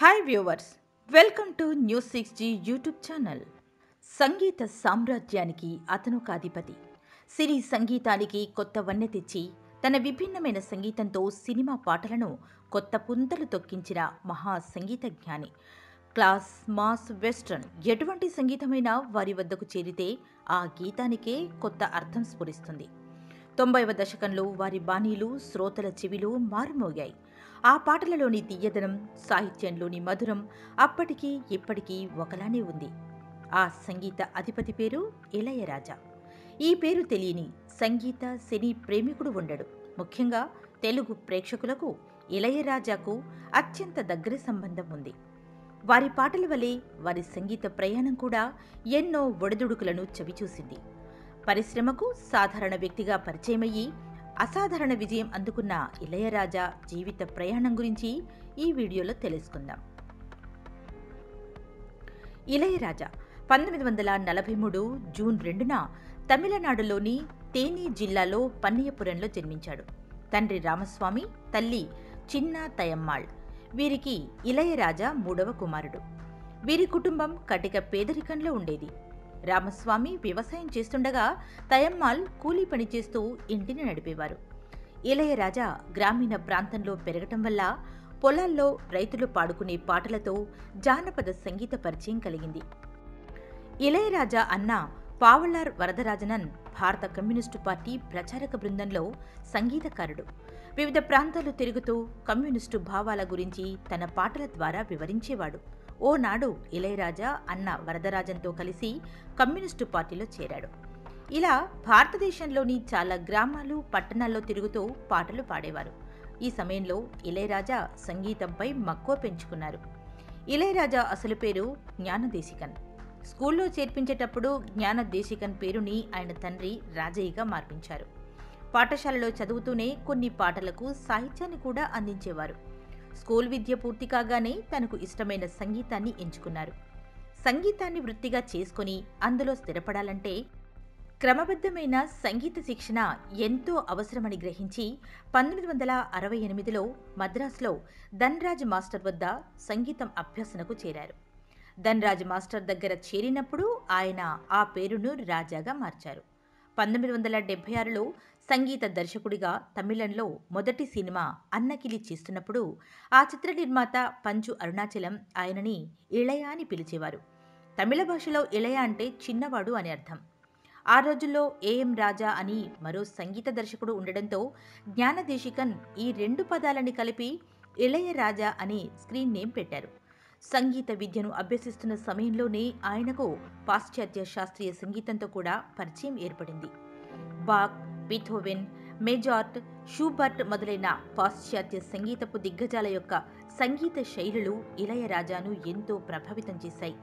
hi viewers welcome to news six G YouTube channel సంగీత సామ్రాజ్యానికి అతను ఒక అధిపతి సిరి సంగీతానికి కొత్త వన్నె తెచ్చి తన విభిన్నమైన సంగీతంతో సినిమా పాటలను కొత్త పుంతలు తొక్కించిన మహా సంగీత జ్ఞాని క్లాస్ మాస్ వెస్ట్రన్ ఎటువంటి సంగీతమైనా వారి వద్దకు చేరితే ఆ గీతానికే కొత్త అర్థం స్ఫురిస్తుంది తొంభైవ దశకంలో వారి బాణీలు శ్రోతల చెవిలో మారుమోగాయి ఆ పాటలలోని తీయదనం సాహిత్యంలోని మధురం అప్పటికీ ఇప్పటికీ ఒకలానే ఉంది ఆ సంగీత అధిపతి పేరు ఇళయరాజా ఈ పేరు తెలియని సంగీత సినీ ప్రేమికుడు ఉండడు ముఖ్యంగా తెలుగు ప్రేక్షకులకు ఇళయరాజాకు అత్యంత దగ్గర సంబంధం ఉంది వారి పాటల వలె వారి సంగీత ప్రయాణం కూడా ఎన్నో ఒడిదుడుకులను చవిచూసింది పరిశ్రమకు సాధారణ వ్యక్తిగా పరిచయమయ్యి అసాధారణ విజయం అందుకున్న ఇళయరాజా జీవిత ప్రయాణం గురించి ఈ వీడియోలో తెలుసుకుందాం ఇళయరాజా పంతొమ్మిది వందల నలభై మూడు జూన్ రెండున తమిళనాడులోని తేని జిల్లాలో పన్నయ్యపురంలో జన్మించాడు తండ్రి రామస్వామి తల్లి చిన్న తయమ్మాళ్ వీరికి ఇళయరాజా మూడవ కుమారుడు వీరి కుటుంబం కటిక పేదరికంలో ఉండేది రామస్వామి వ్యవసాయం చేస్తుండగా తయమ్మాల్ కూలీ పని చేస్తూ ఇంటిని నడిపేవారు ఇళయరాజా గ్రామీణ ప్రాంతంలో పెరగటం వల్ల పొలాల్లో రైతులు పాడుకునే పాటలతో జానపద సంగీత పరిచయం కలిగింది ఇళయరాజా అన్న పావలార్ వరదరాజనన్ భారత కమ్యూనిస్టు పార్టీ ప్రచారక బృందంలో సంగీతకారుడు వివిధ ప్రాంతాలు తిరుగుతూ కమ్యూనిస్టు భావాల గురించి తన పాటల ద్వారా వివరించేవాడు ఓనాడు ఇళయరాజా అన్న వరదరాజన్తో కలిసి కమ్యూనిస్టు పార్టీలో చేరాడు ఇలా భారతదేశంలోని చాలా గ్రామాలు పట్టణాల్లో తిరుగుతూ పాటలు పాడేవారు ఈ సమయంలో ఇళయరాజా సంగీతంపై మక్కువ పెంచుకున్నారు ఇళయరాజా అసలు పేరు జ్ఞానదేశికన్ స్కూల్లో చేర్పించేటప్పుడు జ్ఞానదేశికన్ పేరుని ఆయన తండ్రి రాజయ్యగా మార్పించారు పాఠశాలలో చదువుతూనే కొన్ని పాటలకు సాహిత్యాన్ని కూడా అందించేవారు స్కూల్ విద్య పూర్తి కాగానే తనకు ఇష్టమైన సంగీతాన్ని ఎంచుకున్నారు సంగీతాన్ని వృత్తిగా చేసుకుని అందులో స్థిరపడాలంటే క్రమబద్ధమైన సంగీత శిక్షణ ఎంతో అవసరమని గ్రహించి పంతొమ్మిది వందల అరవై ఎనిమిదిలో మద్రాసులో ధన్రాజ్ మాస్టర్ వద్ద సంగీతం అభ్యసనకు చేరారు ధన్రాజ్ మాస్టర్ దగ్గర చేరినప్పుడు ఆయన ఆ పేరును రాజాగా మార్చారు పంతొమ్మిది వందల డెబ్బై ఆరులో సంగీత దర్శకుడిగా తమిళంలో మొదటి సినిమా అన్నకిలి చేస్తున్నప్పుడు ఆ చిత్ర నిర్మాత పంచు అరుణాచలం ఆయనని ఇళయ అని పిలిచేవారు తమిళ భాషలో ఇళయ అంటే చిన్నవాడు అని అర్థం ఆ రోజుల్లో ఏఎం రాజా అని మరో సంగీత దర్శకుడు ఉండడంతో జ్ఞానదేశికన్ ఈ రెండు పదాలని కలిపి ఇళయ రాజా అని స్క్రీన్ నేమ్ పెట్టారు సంగీత విద్యను అభ్యసిస్తున్న సమయంలోనే ఆయనకు పాశ్చాత్య శాస్త్రీయ సంగీతంతో కూడా పరిచయం ఏర్పడింది బాక్ బీథోవెన్ మెజార్ట్ షూబర్ట్ మొదలైన పాశ్చాత్య సంగీతపు దిగ్గజాల యొక్క సంగీత శైలులు ఇళయరాజాను ఎంతో ప్రభావితం చేశాయి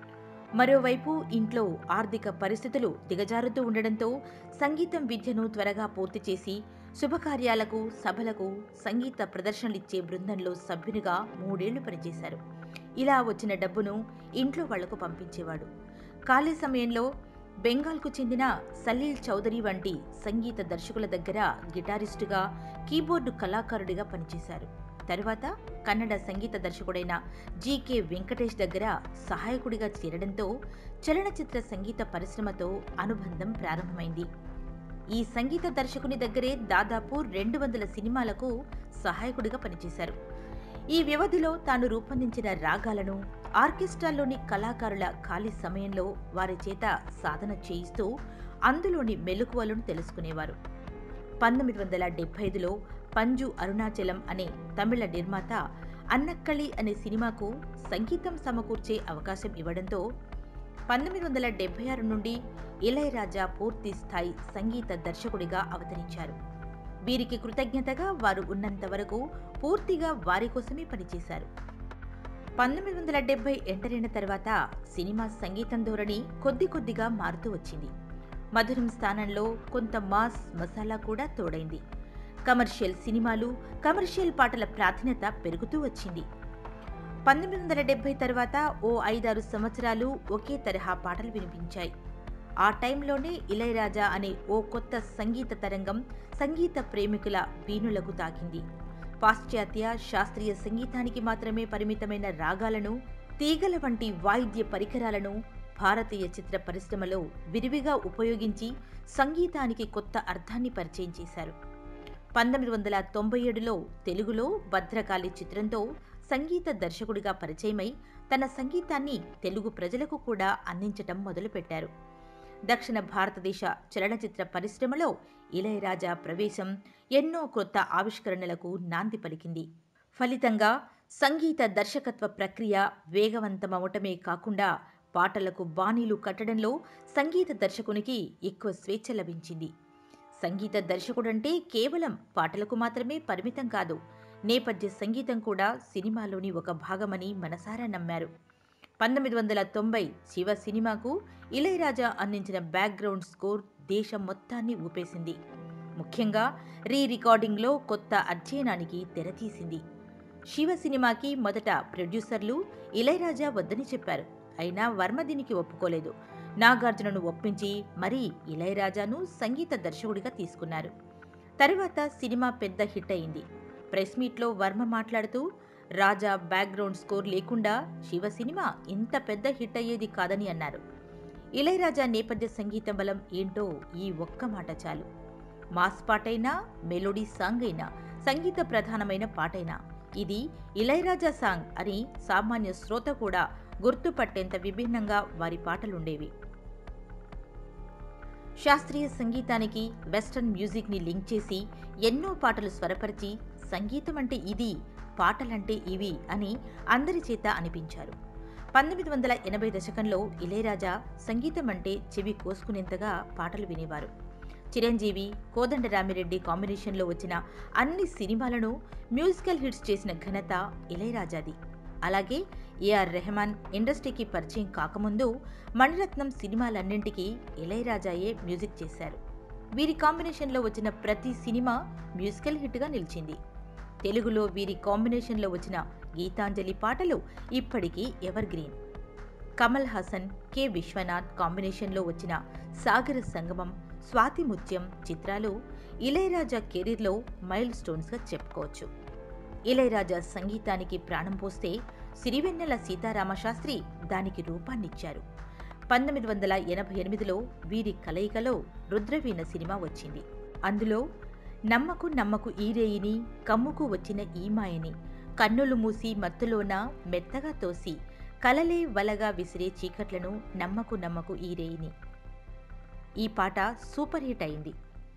మరోవైపు ఇంట్లో ఆర్థిక పరిస్థితులు దిగజారుతూ ఉండడంతో సంగీతం విద్యను త్వరగా పూర్తి చేసి శుభకార్యాలకు సభలకు సంగీత ప్రదర్శనలిచ్చే బృందంలో సభ్యునిగా మూడేళ్లు పనిచేశారు ఇలా వచ్చిన డబ్బును ఇంట్లో వాళ్లకు పంపించేవాడు ఖాళీ సమయంలో బెంగాల్కు చెందిన సలీల్ చౌదరి వంటి సంగీత దర్శకుల దగ్గర గిటారిస్టుగా కీబోర్డు కళాకారుడిగా పనిచేశారు తరువాత కన్నడ సంగీత దర్శకుడైన జీకే వెంకటేష్ దగ్గర సహాయకుడిగా చేరడంతో చలనచిత్ర సంగీత పరిశ్రమతో అనుబంధం ప్రారంభమైంది ఈ సంగీత దర్శకుని దగ్గరే దాదాపు రెండు వందల సినిమాలకు సహాయకుడిగా పనిచేశారు ఈ వ్యవధిలో తాను రూపొందించిన రాగాలను ఆర్కెస్ట్రాల్లోని కళాకారుల ఖాళీ సమయంలో వారి చేత సాధన చేయిస్తూ అందులోని మెలకువలను తెలుసుకునేవారు పంతొమ్మిది వందల డెబ్బై ఐదులో పంజు అరుణాచలం అనే తమిళ నిర్మాత అన్నక్కళి అనే సినిమాకు సంగీతం సమకూర్చే అవకాశం ఇవ్వడంతో పంతొమ్మిది వందల డెబ్బై ఆరు నుండి ఇళయరాజా పూర్తి స్థాయి సంగీత దర్శకుడిగా అవతరించారు వీరికి కృతజ్ఞతగా వారు ఉన్నంత వరకు పూర్తిగా వారి కోసమే పనిచేశారు పంతొమ్మిది వందల డెబ్బై ఎంటరైన తర్వాత సినిమా సంగీతం ధోరణి కొద్ది కొద్దిగా మారుతూ వచ్చింది మధురం స్థానంలో కొంత మాస్ మసాలా కూడా తోడైంది కమర్షియల్ సినిమాలు కమర్షియల్ పాటల ప్రాధాన్యత పెరుగుతూ వచ్చింది పంతొమ్మిది వందల డెబ్బై తర్వాత ఓ ఐదారు సంవత్సరాలు ఒకే తరహా పాటలు వినిపించాయి ఆ టైంలోనే ఇళయరాజా అనే ఓ కొత్త సంగీత తరంగం సంగీత ప్రేమికుల వీణులకు తాకింది పాశ్చాత్య శాస్త్రీయ సంగీతానికి మాత్రమే పరిమితమైన రాగాలను తీగల వంటి వాయిద్య పరికరాలను భారతీయ చిత్ర పరిశ్రమలో విరివిగా ఉపయోగించి సంగీతానికి కొత్త అర్థాన్ని పరిచయం చేశారు పంతొమ్మిది వందల తొంభై ఏడులో తెలుగులో భద్రకాళి చిత్రంతో సంగీత దర్శకుడిగా పరిచయమై తన సంగీతాన్ని తెలుగు ప్రజలకు కూడా అందించటం మొదలుపెట్టారు దక్షిణ భారతదేశ చలనచిత్ర పరిశ్రమలో ఇళయరాజా ప్రవేశం ఎన్నో కొత్త ఆవిష్కరణలకు నాంది పలికింది ఫలితంగా సంగీత దర్శకత్వ ప్రక్రియ వేగవంతమవటమే కాకుండా పాటలకు బాణీలు కట్టడంలో సంగీత దర్శకునికి ఎక్కువ స్వేచ్ఛ లభించింది సంగీత దర్శకుడంటే కేవలం పాటలకు మాత్రమే పరిమితం కాదు నేపథ్య సంగీతం కూడా సినిమాలోని ఒక భాగమని మనసారా నమ్మారు పంతొమ్మిది వందల తొంభై శివ సినిమాకు ఇళయరాజా అందించిన బ్యాక్గ్రౌండ్ స్కోర్ దేశం మొత్తాన్ని ఊపేసింది ముఖ్యంగా రీ రికార్డింగ్లో కొత్త అధ్యయనానికి తెరతీసింది శివ సినిమాకి మొదట ప్రొడ్యూసర్లు ఇళయరాజా వద్దని చెప్పారు అయినా వర్మ దీనికి ఒప్పుకోలేదు నాగార్జునను ఒప్పించి మరీ ఇళయరాజాను సంగీత దర్శకుడిగా తీసుకున్నారు తరువాత సినిమా పెద్ద హిట్ అయింది ప్రెస్ మీట్లో వర్మ మాట్లాడుతూ రాజా బ్యాక్గ్రౌండ్ స్కోర్ లేకుండా శివ సినిమా ఇంత పెద్ద హిట్ అయ్యేది కాదని అన్నారు ఇళయరాజా నేపథ్య సంగీతం బలం ఏంటో ఈ ఒక్క మాట చాలు మాస్ పాటైనా మెలోడీ సాంగ్ అయినా సంగీత ప్రధానమైన పాటైనా ఇది ఇళయరాజా సాంగ్ అని సామాన్య శ్రోత కూడా గుర్తుపట్టేంత విభిన్నంగా వారి పాటలుండేవి శాస్త్రీయ సంగీతానికి వెస్టర్న్ మ్యూజిక్ని లింక్ చేసి ఎన్నో పాటలు స్వరపరిచి సంగీతం అంటే ఇది పాటలంటే ఇవి అని అందరి చేత అనిపించారు పంతొమ్మిది వందల ఎనభై దశకంలో ఇళయరాజా సంగీతం అంటే చెవి కోసుకునేంతగా పాటలు వినేవారు చిరంజీవి కోదండరామిరెడ్డి కాంబినేషన్లో వచ్చిన అన్ని సినిమాలను మ్యూజికల్ హిట్స్ చేసిన ఘనత ఇళయరాజాది అలాగే ఏఆర్ రెహమాన్ ఇండస్ట్రీకి పరిచయం కాకముందు మణిరత్నం సినిమాలన్నింటికీ ఇళయరాజాయే మ్యూజిక్ చేశారు వీరి కాంబినేషన్లో వచ్చిన ప్రతి సినిమా మ్యూజికల్ హిట్గా నిలిచింది తెలుగులో వీరి కాంబినేషన్లో వచ్చిన గీతాంజలి పాటలు ఇప్పటికీ evergreen Kamal Haasan K Viswanath కాంబినేషన్లో వచ్చిన సాగర సంగమం స్వాతి ముత్యం చిత్రాలు ఇళయరాజా కెరీర్లో మైల్ స్టోన్స్గా చెప్పుకోవచ్చు ఇళయరాజా సంగీతానికి ప్రాణం పోస్తే సిరివెన్నెల సీతారామశాస్త్రి దానికి రూపాన్నిచ్చారు పంతొమ్మిది వందల ఎనభై ఎనిమిదిలో వీరి కలయికలో రుద్రవీణ సినిమా వచ్చింది అందులో నమ్మకు నమ్మకు ఈరేయిని కమ్ముకు వచ్చిన ఈమాయని కన్నులు మూసి మత్తులోన మెత్తగా తోసి కలలే వలగా విసిరే చీకట్లను నమ్మకు నమ్మకు ఈరేయిని ఈ పాట సూపర్ హిట్ అయింది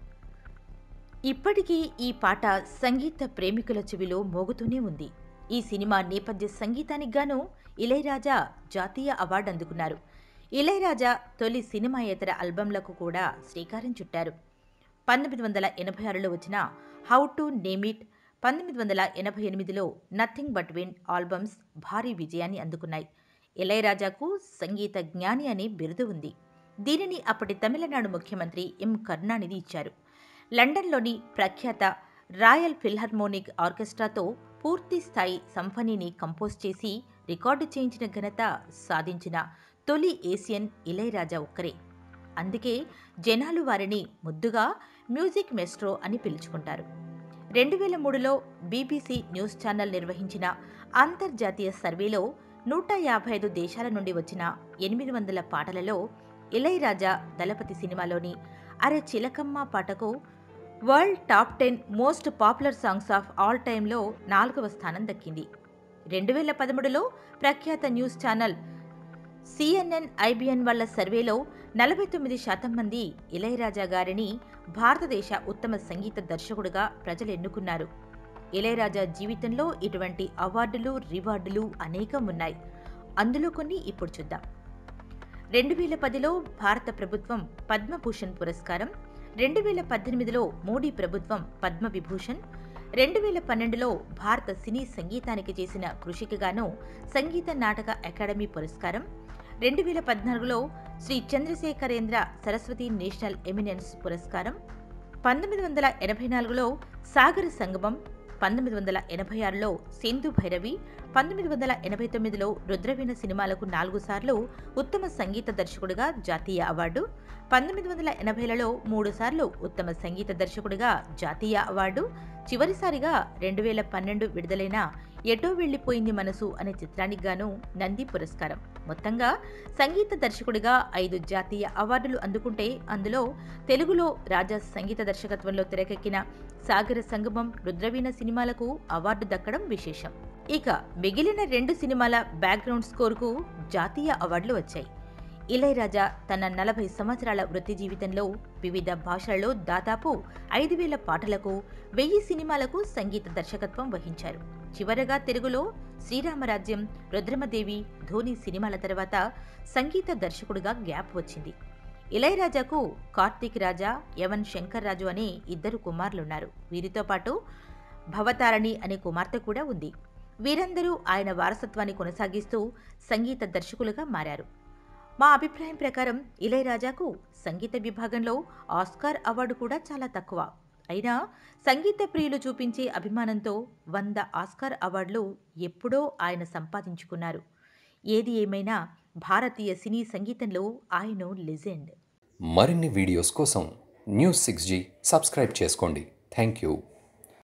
ఇప్పటికీ ఈ పాట సంగీత ప్రేమికుల చెవిలో మోగుతూనే ఉంది ఈ సినిమా నేపథ్య సంగీతానికి గాను ఇళయరాజా జాతీయ అవార్డు అందుకున్నారు ఇళయరాజా తొలి సినిమాయేతర ఆల్బంలకు కూడా శ్రీకారం చుట్టారు పంతొమ్మిది వందల ఎనభై ఆరులో వచ్చిన హౌ టు నేమ్ ఇట్ పంతొమ్మిది వందల ఎనభై ఎనిమిదిలో నథింగ్ బట్ విన్ ఆల్బమ్స్ భారీ విజయాన్ని అందుకున్నాయి ఇళయరాజాకు సంగీత జ్ఞాని అనే బిరుదు ఉంది దీనిని అప్పటి తమిళనాడు ముఖ్యమంత్రి ఎం కరుణానిధి ఇచ్చారు లండన్లోని ప్రఖ్యాత రాయల్ ఫిల్హార్మోనిక్ ఆర్కెస్ట్రాతో పూర్తి స్థాయి సంఫనీని కంపోజ్ చేసి రికార్డు చేయించిన ఘనత సాధించిన తొలి ఏసియన్ ఇళయరాజా ఒక్కరే అందుకే జనాలు వారిని ముద్దుగా మ్యూజిక్ మెస్ట్రో అని పిలుచుకుంటారు రెండు వేల మూడులో బీబీసీ న్యూస్ ఛానల్ నిర్వహించిన అంతర్జాతీయ సర్వేలో నూట యాభై ఐదు దేశాల నుండి వచ్చిన ఎనిమిది వందల పాటలలో ఇళయరాజా దళపతి సినిమాలోని అరే చిలకమ్మ పాటకు world top ten most popular songs of all టైంలో నాలుగవ స్థానం దక్కింది రెండు వేల పదమూడులో ప్రఖ్యాత న్యూస్ ఛానల్ సిఎన్ఎన్ ఐబిఎన్ వాళ్ళ సర్వేలో నలభై తొమ్మిది శాతం మంది ఇళయరాజా గారిని భారతదేశ ఉత్తమ సంగీత దర్శకుడిగా ప్రజలు ఎన్నుకున్నారు ఇళయరాజా జీవితంలో ఇటువంటి అవార్డులు రివార్డులు అనేకం ఉన్నాయి అందులో కొన్ని ఇప్పుడు చూద్దాం రెండు వేల పదిలో భారత ప్రభుత్వం పద్మభూషణ్ పురస్కారం రెండు వేల పద్దెనిమిదిలో మోడీ ప్రభుత్వం పద్మవిభూషణ్ రెండు వేల పన్నెండులో భారత సినీ సంగీతానికి చేసిన కృషికి గాను సంగీత నాటక అకాడమీ పురస్కారం రెండు వేల పద్నాలుగులో శ్రీ చంద్రశేఖరేంద్ర సరస్వతి నేషనల్ ఎమినెన్స్ పురస్కారం పంతొమ్మిది వందల ఎనభై నాలుగులో సాగర సంగమం పంతొమ్మిది వందల ఎనభై ఆరులో సింధు భైరవి పంతొమ్మిది వందల ఎనభై తొమ్మిదిలో రుద్రవీణ సినిమాలకు నాలుగు సార్లు ఉత్తమ సంగీత దర్శకుడిగా జాతీయ అవార్డు పంతొమ్మిది వందల ఎనభైలలో మూడు సార్లు ఉత్తమ సంగీత దర్శకుడిగా జాతీయ అవార్డు చివరిసారిగా రెండు వేల పన్నెండు విడుదలైన ఎటో వెళ్లిపోయింది మనసు అనే చిత్రానికి గాను నంది పురస్కారం మొత్తంగా సంగీత దర్శకుడిగా ఐదు జాతీయ అవార్డులు అందుకుంటే అందులో తెలుగులో రాజా సంగీత దర్శకత్వంలో తెరకెక్కిన సాగర సంగమం రుద్రవీణ సినిమాలకు అవార్డు దక్కడం విశేషం ఇక మిగిలిన రెండు సినిమాల బ్యాక్గ్రౌండ్ స్కోర్కు జాతీయ అవార్డులు వచ్చాయి ఇళయరాజా తన నలభై సంవత్సరాల వృత్తి జీవితంలో వివిధ భాషలలో దాదాపు ఐదు వేల పాటలకు వెయ్యి సినిమాలకు సంగీత దర్శకత్వం వహించారు చివరగా తెలుగులో శ్రీరామరాజ్యం రుద్రమదేవి ధోని సినిమాల తర్వాత సంగీత దర్శకుడిగా గ్యాప్ వచ్చింది ఇళయరాజాకు కార్తీక్ రాజా యవన్ శంకర్ రాజు అనే ఇద్దరు కుమారులున్నారు వీరితో పాటు భవతారణి అనే కుమార్తె కూడా ఉంది వీరందరూ ఆయన వారసత్వాన్ని కొనసాగిస్తూ సంగీత దర్శకులుగా మారారు మా అభిప్రాయం ప్రకారం ఇళయరాజాకు సంగీత విభాగంలో ఆస్కార్ అవార్డు కూడా చాలా తక్కువ అయినా సంగీత ప్రియులు చూపించే అభిమానంతో వంద ఆస్కార్ అవార్డులు ఎప్పుడో ఆయన సంపాదించుకున్నారు ఏది ఏమైనా భారతీయ సినీ సంగీతంలో ఆయన లెజెండ్ మరిన్ని వీడియోస్ కోసం న్యూస్ సిక్స్ జీ సబ్స్క్రైబ్ చేసుకోండి థ్యాంక్ యూ